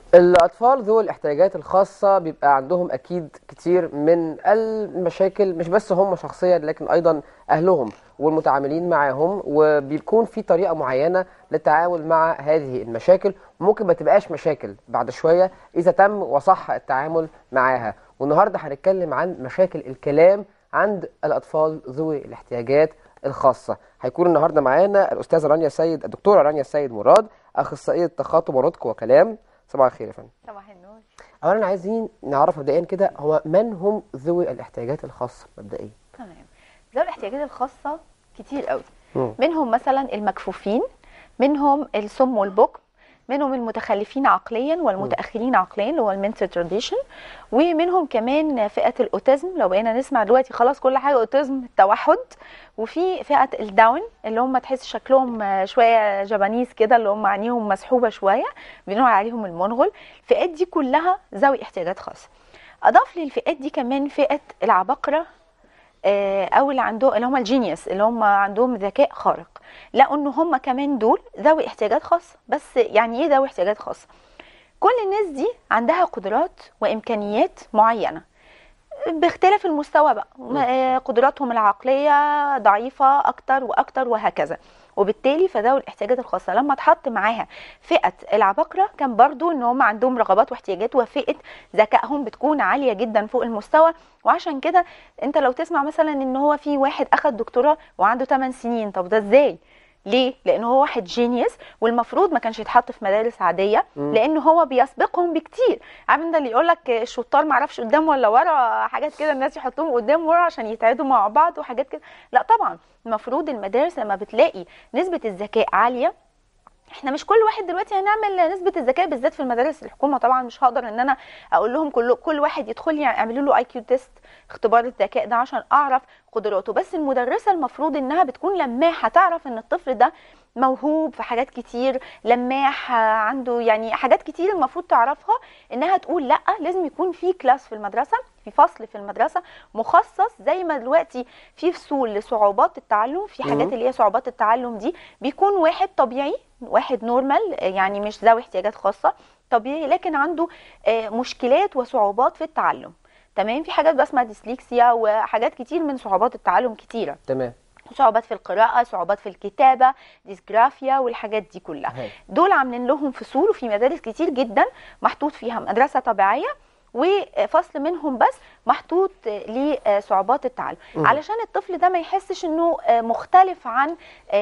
الأطفال ذوي الاحتياجات الخاصة بيبقى عندهم أكيد كتير من المشاكل مش بس هم شخصيا لكن أيضا أهلهم والمتعاملين معاهم وبيكون في طريقة معينة للتعامل مع هذه المشاكل ممكن ما تبقاش مشاكل بعد شوية إذا تم وصح التعامل معاها والنهاردة هنتكلم عن مشاكل الكلام عند الأطفال ذوي الاحتياجات الخاصة هيكون النهاردة معانا الأستاذة رانيا سيد الدكتورة رانيا سيد مراد أخصائية تخاطب ونطق وكلام صباح الخير يا فندم صباح النور اولا عايزين نعرف مبدئيا كده هو من هم ذوي الاحتياجات الخاصه مبدئيا تمام ذوي الاحتياجات الخاصه كتير قوي مم. منهم مثلا المكفوفين منهم السم والبكم منهم المتخلفين عقليا والمتاخرين عقليا اللي هو المنتال تراديشن ومنهم كمان فئه الاوتيزم لو بقينا نسمع دلوقتي خلاص كل حاجه اوتيزم التوحد وفي فئه الداون اللي هم تحس شكلهم آه، شويه جابانيز كده اللي هم عينيهم مسحوبه شويه بنقول عليهم المنغل الفئات دي كلها ذوي احتياجات خاصه اضاف للفئات دي كمان فئه العباقره آه، او اللي عندهم اللي هم الجينيوس اللي هم عندهم ذكاء خارق لقوا ان هم كمان دول ذوي احتياجات خاصه بس يعني ايه ذوي احتياجات خاصه كل الناس دي عندها قدرات وامكانيات معينه باختلاف المستوى بقى آه، قدراتهم العقليه ضعيفه اكتر واكتر وهكذا وبالتالي فذوي الاحتياجات الخاصه لما اتحط معاها فئه العباقره كان برضو ان هم عندهم رغبات واحتياجات وفئه ذكائهم بتكون عاليه جدا فوق المستوى وعشان كده انت لو تسمع مثلا ان هو في واحد اخد دكتوراه وعنده 8 سنين طب ده ازاي ليه؟ لأن هو واحد جينيوس والمفروض ما كانش يتحط في مدارس عادية مم. لأن هو بيسبقهم بكتير، عارف انت اللي يقول لك الشطار ما اعرفش قدام ولا ورا حاجات كده الناس يحطوهم قدام ورا عشان يتعادوا مع بعض وحاجات كده، لا طبعا المفروض المدارس لما بتلاقي نسبة الذكاء عالية احنا مش كل واحد دلوقتي هنعمل نسبه الذكاء بالذات في المدارس الحكومه طبعا مش هقدر ان انا اقول لهم كل كل واحد يدخل لي اعملوا له اي كيو تيست اختبار الذكاء ده عشان اعرف قدراته بس المدرسه المفروض انها بتكون لماحه تعرف ان الطفل ده موهوب في حاجات كتير لماح آه، عنده يعني حاجات كتير المفروض تعرفها انها تقول لا لازم يكون في كلاس في المدرسه في فصل في المدرسه مخصص زي ما دلوقتي في فصول لصعوبات التعلم في حاجات مم. اللي هي صعوبات التعلم دي بيكون واحد طبيعي واحد نورمال يعني مش ذوي احتياجات خاصه طبيعي لكن عنده آه، مشكلات وصعوبات في التعلم تمام في حاجات بقى اسمها ديسليكسيا وحاجات كتير من صعوبات التعلم كتيره تمام صعوبات في القراءه صعوبات في الكتابه ديسجرافيا والحاجات دي كلها هاي. دول عاملين لهم فصول وفي مدارس كتير جدا محطوط فيها مدرسه طبيعيه وفصل منهم بس محطوط لصعوبات التعلم مم. علشان الطفل ده ما يحسش انه مختلف عن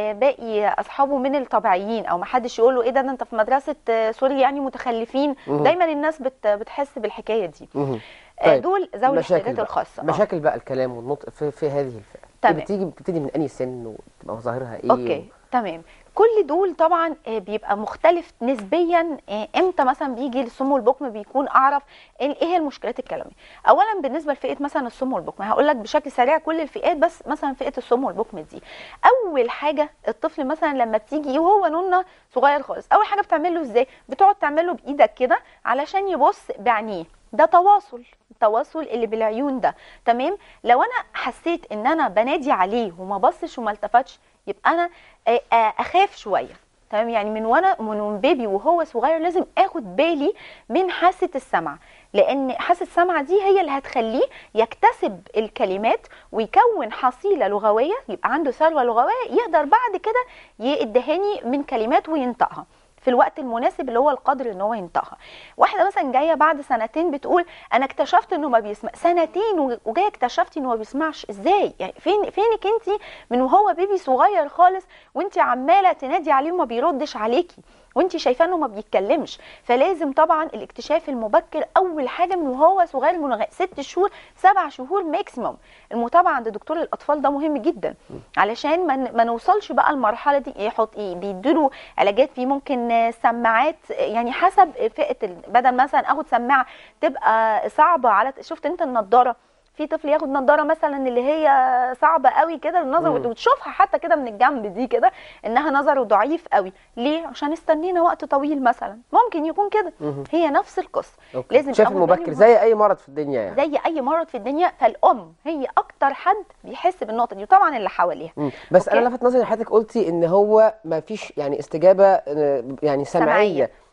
باقي اصحابه من الطبيعيين او ما حدش يقول له ايه ده ده انت في مدرسه سوري يعني متخلفين مهم. دايما الناس بت بتحس بالحكايه دي مهم. آه، طيب، دول ذوي مشاكل الاحتياجات بقى. الخاصه آه. مشاكل بقى الكلام والنطق في, في هذه الفئه تمام. بتيجي بتبتدي من انهي سن وتبقى مظاهرها ايه اوكي تمام كل دول طبعا آه، بيبقى مختلف نسبيا آه، امتى مثلا بيجي الصم والبكم بيكون اعرف ايه إيه هي المشكلات الكلاميه اولا بالنسبه لفئه مثلا الصم والبكم هقول لك بشكل سريع كل الفئات بس مثلا فئه الصم والبكم دي اول حاجه الطفل مثلا لما بتيجي وهو نونه صغير خالص اول حاجه بتعمل له ازاي بتقعد تعمل له بايدك كده علشان يبص بعينيه ده تواصل التواصل اللي بالعيون ده تمام لو انا حسيت ان انا بنادي عليه وما بصش وما التفتش يبقى انا آه، آه، اخاف شويه تمام يعني من وانا من بيبي وهو صغير لازم اخد بالي من حاسه السمع لان حاسه السمع دي هي اللي هتخليه يكتسب الكلمات ويكون حصيله لغويه يبقى عنده ثروه لغويه يقدر بعد كده يدهاني من كلمات وينطقها في الوقت المناسب اللي هو القدر ان هو ينطقها واحده مثلا جايه بعد سنتين بتقول انا اكتشفت انه ما بيسمع سنتين و- وجايه اكتشفتي انه ما بيسمعش ازاي يعني فين فينك انت من وهو بيبي صغير خالص وانت عماله تنادي عليه وما بيردش عليكي وانت شايفاه انه ما بيتكلمش فلازم طبعا الاكتشاف المبكر اول حاجه من وهو صغير من لغاية ست شهور سبع شهور ماكسيموم المتابعه عند دكتور الاطفال ده مهم جدا علشان ما ن- ما نوصلش بقى المرحله دي يحط ايه بيديله علاجات في ممكن آه، سماعات آه، يعني حسب فئه ال- بدل مثلا اخد سماعه تبقى صعبه على شفت انت النضاره في طفل ياخد نضاره مثلا اللي هي صعبه قوي كده النظر مم. وتشوفها حتى كده من الجنب دي كده انها نظره ضعيف قوي ليه عشان استنينا وقت طويل مثلا ممكن يكون كده مهم. هي نفس القصه أوكي. لازم شايف أول بالي المبكر من- زي اي مرض في الدنيا يعني زي اي مرض في الدنيا فالام هي اكتر حد بيحس بالنقطه دي وطبعا اللي حواليها مم. بس أوكي. انا لفت نظري إن حضرتك قلتي ان هو ما فيش يعني استجابه آه، يعني سمعيه سمعية.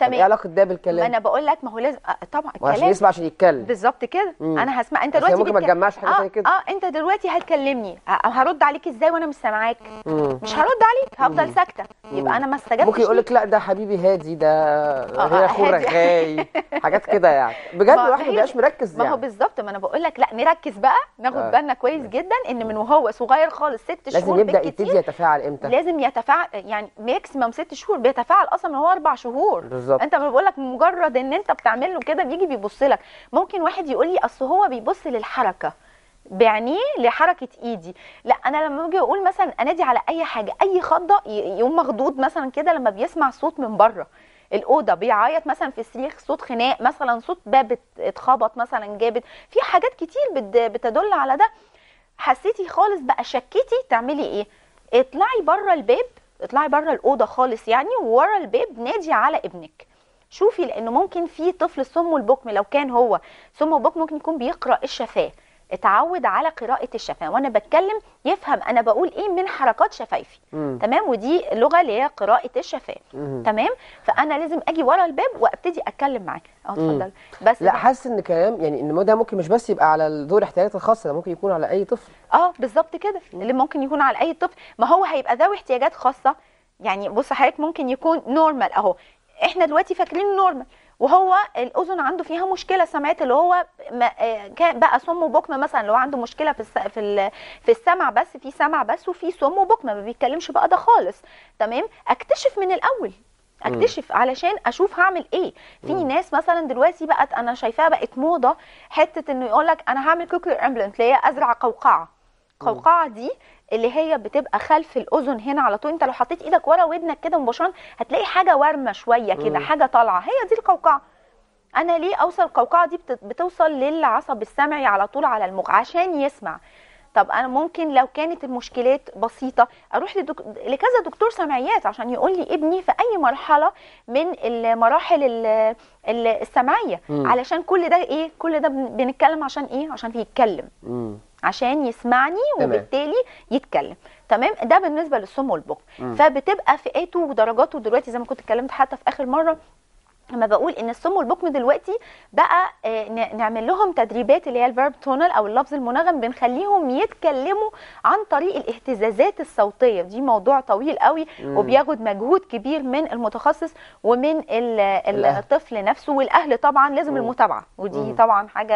تمام. ايه علاقه ده ما بالكلام انا بقول لك ما هو لازم آه، طبعا وعشان الكلام يسمع عشان يتكلم بالظبط كده مم. انا هسمع انت أصل هي دلوقتي ممكن ما بتك- تجمعش حاجة اه زي كده. اه انت دلوقتي هتكلمني ه- هرد عليك ازاي وانا مش سامعاك مم. مش هرد عليك هفضل ساكته يبقى انا ما استجبتش ممكن يقول ليك. لك لا ده حبيبي هادي ده آه، غير اخوه هادي. رغاي حاجات كده يعني بجد ما الواحد ما هي- بيبقاش مركز ما هو يعني بالظبط ما انا بقول لك لا نركز بقى ناخد آه. بالنا كويس جدا ان من وهو صغير خالص ست لازم شهور يبدا بالكتير يبتدي يتفاعل امتى لازم يتفاعل يعني ماكسيمم ست شهور بيتفاعل اصلا من هو اربع شهور بالظبط. انت ما بقول لك مجرد ان انت بتعمل له كده بيجي بيبص لك ممكن واحد يقول لي اصل هو بيبص للحركه بعينيه لحركه ايدي لا انا لما باجي اقول مثلا انادي على اي حاجه اي خضه ي- يقوم مخضوض مثلا كده لما بيسمع صوت من بره الاوضه بيعيط مثلا في السرير صوت خناق مثلا صوت باب ات- اتخبط مثلا جابت في حاجات كتير بت- بتدل على ده حسيتي خالص بقى شكيتي تعملي ايه اطلعي بره الباب اطلعي بره الاوضه خالص يعني وورا الباب نادي على ابنك شوفي لانه ممكن في طفل سم والبكم لو كان هو سم وبكم ممكن يكون بيقرا الشفاه اتعود على قراءة الشفاه وانا بتكلم يفهم انا بقول ايه من حركات شفايفي مم. تمام ودي لغة اللي هي قراءة الشفاه مم. تمام فانا لازم اجي ورا الباب وابتدي اتكلم معاه اه اتفضل بس لا ده- حاسس ان كلام يعني ان ده ممكن مش بس يبقى على ذوي الاحتياجات الخاصه ده ممكن يكون على اي طفل اه بالظبط كده اللي ممكن يكون على اي طفل ما هو هيبقى ذوي احتياجات خاصه يعني بص حضرتك ممكن يكون نورمال اهو احنا دلوقتي فاكرين نورمال وهو الاذن عنده فيها مشكله سمعت اللي هو ما آه، كان بقى سم وبكم مثلا لو عنده مشكله في الس... في ال... في السمع بس في سمع بس وفي سم وبكم ما بيتكلمش بقى ده خالص تمام اكتشف من الاول اكتشف علشان اشوف هعمل ايه في ناس مثلا دلوقتي بقت انا شايفاها بقت موضه حته انه يقول لك انا هعمل كوكلير امبلانت اللي هي ازرع قوقعه القوقعه دي اللي هي بتبقى خلف الاذن هنا على طول انت لو حطيت ايدك ورا ودنك كده مباشره هتلاقي حاجه وارمه شويه كده مم. حاجه طالعه هي دي القوقعه انا ليه اوصل القوقعه دي بت- بتوصل للعصب السمعي على طول على المخ عشان يسمع طب انا ممكن لو كانت المشكلات بسيطه اروح لدك... لكذا دكتور سمعيات عشان يقول لي ابني في اي مرحله من المراحل ال- ال- السمعيه مم. علشان كل ده ايه كل ده بن- بنتكلم عشان ايه عشان بيتكلم مم. عشان يسمعني تمام. وبالتالي يتكلم تمام ده بالنسبه للصم والبكم مم. فبتبقى فئاته ودرجاته دلوقتي زي ما كنت اتكلمت حتى في اخر مره لما بقول ان الصم والبكم دلوقتي بقى آه، ن- نعمل لهم تدريبات اللي هي الفيرب تونال او اللفظ المنغم بنخليهم يتكلموا عن طريق الاهتزازات الصوتيه دي موضوع طويل قوي مم. وبياخد مجهود كبير من المتخصص ومن ال- ال- الأهل. الطفل نفسه والاهل طبعا لازم مم. المتابعه ودي مم. طبعا حاجه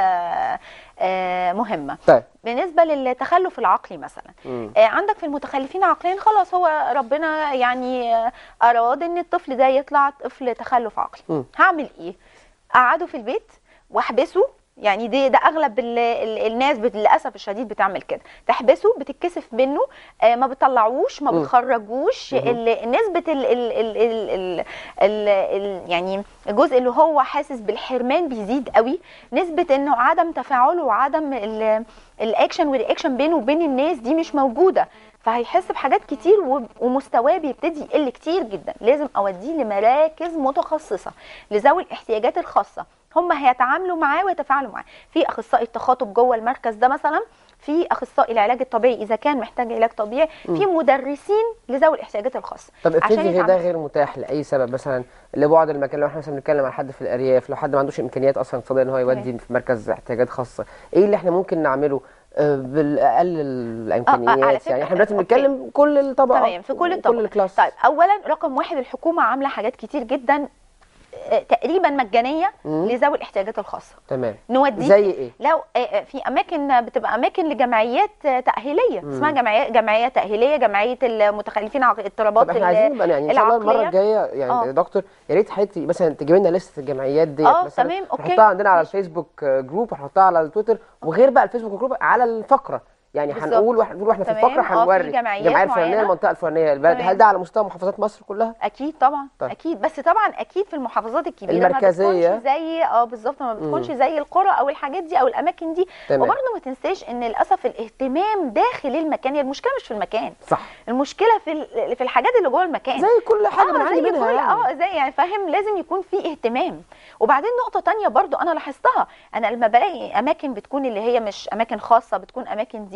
آه، مهمه طيب بالنسبه للتخلف العقلي مثلا مم. آه، عندك في المتخلفين عقليا خلاص هو ربنا يعني آه، اراد ان الطفل ده يطلع طفل تخلف عقلي مم. هعمل ايه اقعده في البيت واحبسه يعني دي ده اغلب ال ال الناس بت- للاسف الشديد بتعمل كده تحبسه بتتكسف منه آه ما بتطلعوش ما مم. بتخرجوش مهم. ال- نسبه ال ال ال ال ال ال ال يعني الجزء اللي هو حاسس بالحرمان بيزيد قوي نسبه انه عدم تفاعله وعدم ال- الاكشن والرياكشن بينه وبين الناس دي مش موجوده فهيحس بحاجات كتير و- ومستواه بيبتدي يقل كتير جدا لازم اوديه لمراكز متخصصه لذوي الاحتياجات الخاصه هم هيتعاملوا معاه ويتفاعلوا معاه في اخصائي التخاطب جوه المركز ده مثلا في اخصائي العلاج الطبيعي اذا كان محتاج علاج طبيعي في مدرسين لذوي الاحتياجات الخاصه طب افرضي غير ده يتعاملوا. غير متاح لاي سبب مثلا لبعد المكان لو احنا مثلا بنتكلم عن حد في الارياف لو حد ما عندوش امكانيات اصلا اقتصاديه ان هو يودي في مركز احتياجات خاصه ايه اللي احنا ممكن نعمله آه، بالاقل الامكانيات فكرة- يعني احنا دلوقتي أوكي. بنتكلم كل الطبقات تمام في كل الطبقات كل الكلاس طيب اولا رقم واحد الحكومه عامله حاجات كتير جدا آه، تقريبا مجانيه مم. لذوي الاحتياجات الخاصه تمام نوديه زي ايه لو آه، آه، في اماكن بتبقى اماكن لجمعيات آه، تاهيليه اسمها جمعيه جمعيه تاهيليه جمعيه المتخلفين عن اضطرابات طب احنا ال- عايزين نبقى يعني ان شاء الله المره العقلية. الجايه يعني آه. يا دكتور يا ريت حضرتك مثلا تجيب لنا لسته الجمعيات ديت آه، مثلا تمام، أوكي. نحطها عندنا على الفيسبوك آه، جروب ونحطها على التويتر وغير بقى الفيسبوك جروب على الفقره يعني بالظبط. هنقول واحنا نقول واحنا في تمام، الفقره آه، في هنوري جمعيات الجمعيه الفلانيه معينة. المنطقه الفلانيه البلد تمام. هل ده على مستوى محافظات مصر كلها اكيد طبعا طيب. اكيد بس طبعا اكيد في المحافظات الكبيره المركزية. ما بتكونش زي اه بالظبط ما بتكونش زي القرى او الحاجات دي او الاماكن دي تمام. وبرضه ما تنساش ان للاسف الاهتمام داخل المكان هي المشكله مش في المكان صح المشكله في ال- في الحاجات اللي جوه المكان زي كل حاجه اه بنعاني زي منها كل يعني. اه زي يعني فاهم لازم يكون في اهتمام وبعدين نقطه تانية برضو انا لاحظتها انا لما بلاقي اماكن بتكون اللي هي مش اماكن خاصه بتكون اماكن دي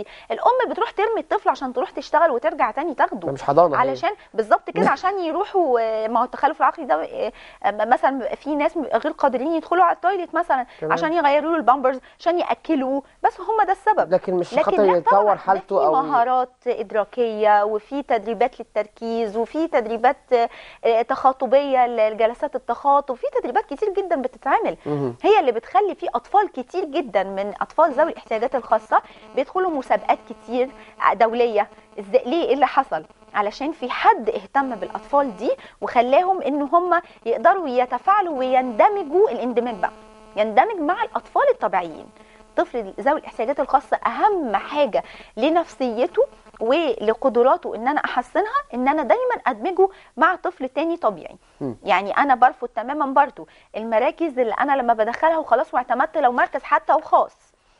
دي الام بتروح ترمي الطفل عشان تروح تشتغل وترجع تاني ده تاخده مش حضانه هي. علشان بالظبط كده عشان يروحوا آه، ما هو التخلف العقلي ده آه، آه، مثلا بيبقى في ناس بيبقى غير قادرين يدخلوا على التويليت مثلا تمام. عشان يغيروا له البامبرز عشان ياكلوه بس هم ده السبب لكن مش لكن خاطر لا يتطور طبعاً، حالته ده في او مهارات ادراكيه وفي تدريبات للتركيز وفي تدريبات آه، تخاطبيه لجلسات التخاطب في تدريبات كتير جدا بتتعمل مهم. هي اللي بتخلي في اطفال كتير جدا من اطفال ذوي الاحتياجات الخاصه بيدخلوا مسابقات كتير دوليه ازاي ليه ايه اللي حصل علشان في حد اهتم بالاطفال دي وخلاهم ان هم يقدروا يتفاعلوا ويندمجوا الاندماج بقى يندمج مع الاطفال الطبيعيين طفل ذوي الاحتياجات الخاصه اهم حاجه لنفسيته ولقدراته ان انا احسنها ان انا دايما ادمجه مع طفل تاني طبيعي مم. يعني انا برفض تماما برضو المراكز اللي انا لما بدخلها وخلاص واعتمدت لو مركز حتى وخاص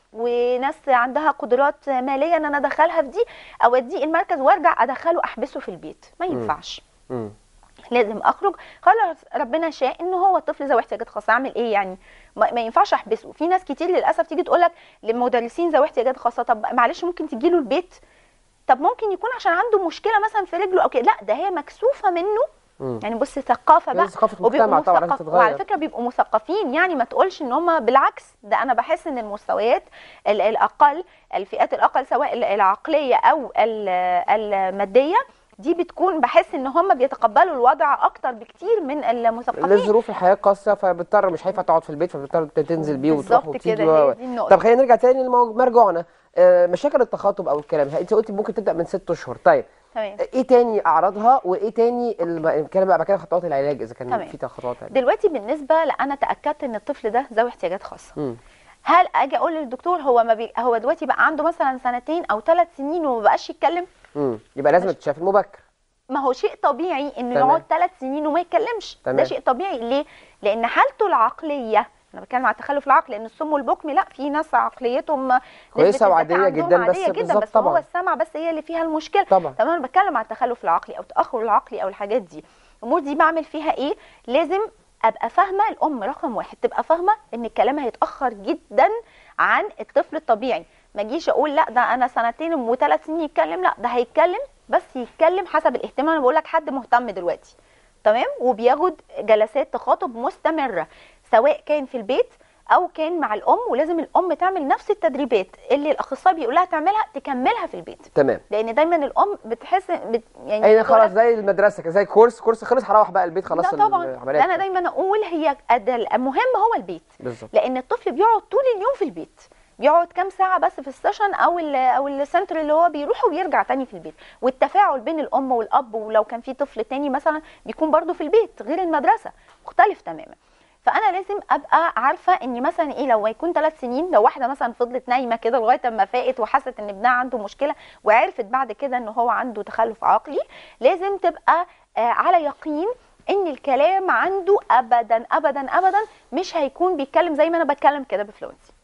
وناس عندها قدرات ماليه ان انا ادخلها في دي اوديه المركز وارجع ادخله احبسه في البيت ما ينفعش مم. لازم اخرج خلاص ربنا شاء ان هو طفل ذوي احتياجات خاصه اعمل ايه يعني ما, ما ينفعش احبسه في ناس كتير للاسف تيجي تقول لك للمدرسين ذوي احتياجات خاصه طب معلش ممكن تجي له البيت طب ممكن يكون عشان عنده مشكله مثلا في رجله او كده لا ده هي مكسوفه منه مم. يعني بص ثقافه بقى لازم ثقافه وبيبقوا المجتمع طبعا لازم مثقف وعلى تتغير فكره بيبقوا مثقفين يعني ما تقولش ان هم بالعكس ده انا بحس ان المستويات ال- الاقل الفئات الاقل سواء ال- العقليه او ال- الماديه دي بتكون بحس ان هم بيتقبلوا الوضع اكتر بكتير من المثقفين لظروف الحياه قاسيه فبتضطر مش هينفع تقعد في البيت فبتضطر تنزل بيه وتروح بالظبط وتيجي كده و- هي دي النقطه طب خلينا نرجع تاني لمرجوعنا آه، مشاكل التخاطب او الكلام انت قلتي ممكن تبدا من ست اشهر طيب تمام ايه تاني اعراضها وايه تاني الم- نتكلم بقى بعد كده خطوات العلاج اذا كان تمام. في خطوات علاج دلوقتي بالنسبه لانا تاكدت ان الطفل ده ذوي احتياجات خاصه مم. هل اجي اقول للدكتور هو ما بي... هو دلوقتي بقى عنده مثلا سنتين او ثلاث سنين وما بقاش يتكلم مم. يبقى لازم مش- تتشاف المبكر ما هو شيء طبيعي انه تمام. يقعد ثلاث سنين وما يتكلمش تمام. ده شيء طبيعي ليه لان حالته العقليه انا بتكلم على التخلف العقلي لان الصم والبكم لا في ناس عقليتهم نسبة كويسة الذكاء وعادية عندهم جدا، بس عادية جدا بالظبط بس هو طبعاً. السمع بس هي اللي فيها المشكله طبعا طب انا بتكلم على التخلف العقلي او التاخر العقلي او الحاجات دي الامور دي بعمل فيها ايه لازم ابقى فاهمه الام رقم واحد تبقى فاهمه ان الكلام هيتاخر جدا عن الطفل الطبيعي ما اجيش اقول لا ده انا سنتين وثلاث سنين يتكلم لا ده هيتكلم بس يتكلم حسب الاهتمام انا بقول لك حد مهتم دلوقتي تمام وبياخد جلسات تخاطب مستمره سواء كان في البيت او كان مع الام ولازم الام تعمل نفس التدريبات اللي الاخصائي بيقول لها تعملها تكملها في البيت تمام لان دايما الام بتحس بت يعني اي بتقول خلاص لك زي المدرسه كده زي كورس كورس خلص هروح بقى البيت خلاص لا طبعا العمليات ده انا دايما اقول هي أد- المهم هو البيت بالظبط لان الطفل بيقعد طول اليوم في البيت بيقعد كام ساعه بس في السيشن او ال او السنتر اللي هو بيروح وبيرجع تاني في البيت والتفاعل بين الام والاب ولو كان في طفل تاني مثلا بيكون برضو في البيت غير المدرسه مختلف تماما فانا لازم ابقى عارفه ان مثلا ايه لو يكون ثلاث سنين لو واحده مثلا فضلت نايمه كده لغايه اما فاقت وحست ان ابنها عنده مشكله وعرفت بعد كده ان هو عنده تخلف عقلي لازم تبقى آه على يقين ان الكلام عنده ابدا ابدا ابدا مش هيكون بيتكلم زي ما انا بتكلم كده بفلونسي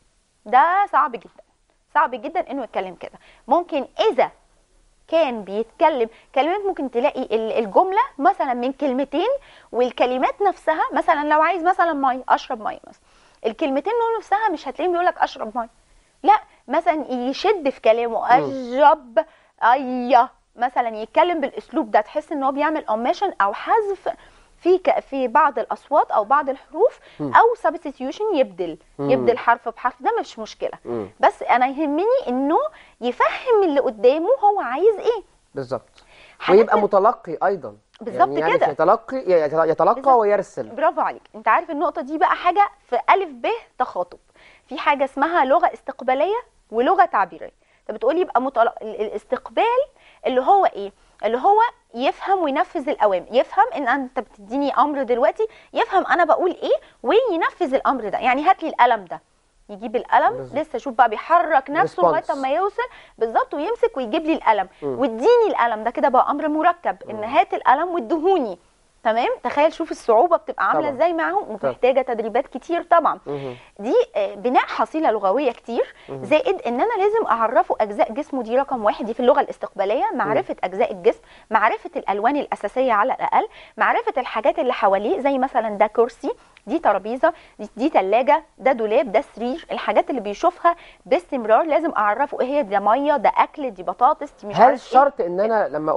ده صعب جدا صعب جدا انه يتكلم كده ممكن اذا كان بيتكلم كلمات ممكن تلاقي ال- الجمله مثلا من كلمتين والكلمات نفسها مثلا لو عايز مثلا ميه اشرب ميه مثلا الكلمتين دول نفسها مش هتلاقيهم بيقول لك اشرب ميه لا مثلا يشد في كلامه اشرب ايه مثلا يتكلم بالاسلوب ده تحس ان هو بيعمل اوميشن او حذف في ك- في بعض الاصوات او بعض الحروف مم. او سبستيوشن يبدل مم. يبدل حرف بحرف ده مش مشكله مم. بس انا يهمني انه يفهم اللي قدامه هو عايز ايه بالظبط حاجات ويبقى متلقي ايضا بالظبط يعني يعني كده. يتلقي يتلقى بالظبط. ويرسل برافو عليك انت عارف النقطه دي بقى حاجه في الف ب تخاطب في حاجه اسمها لغه استقباليه ولغه تعبيريه انت بتقولي يبقى متل... ال- الاستقبال اللي هو ايه اللي هو يفهم وينفذ الاوامر يفهم ان انت بتديني امر دلوقتي يفهم انا بقول ايه وينفذ الامر ده يعني هات لي القلم ده يجيب القلم بالظبط. لسه شوف بقى بيحرك نفسه لغايه Response. ما يوصل بالظبط ويمسك ويجيب لي القلم مم. واديني القلم ده كده بقى امر مركب ان مم. هات القلم وادهوني تمام تخيل شوف الصعوبه بتبقى عامله طبعاً. ازاي معاهم ومحتاجه تدريبات كتير طبعا مهم. دي آه، بناء حصيله لغويه كتير زائد ان انا لازم اعرفه اجزاء جسمه دي رقم واحد دي في اللغه الاستقباليه معرفه اجزاء الجسم معرفه الالوان الاساسيه على الاقل معرفه الحاجات اللي حواليه زي مثلا ده كرسي دي ترابيزه دي, دي ثلاجه ده دولاب ده سرير الحاجات اللي بيشوفها باستمرار لازم اعرفه ايه هي ده ميه ده اكل دي بطاطس دي مش هل عارف إيه. شرط ان انا لما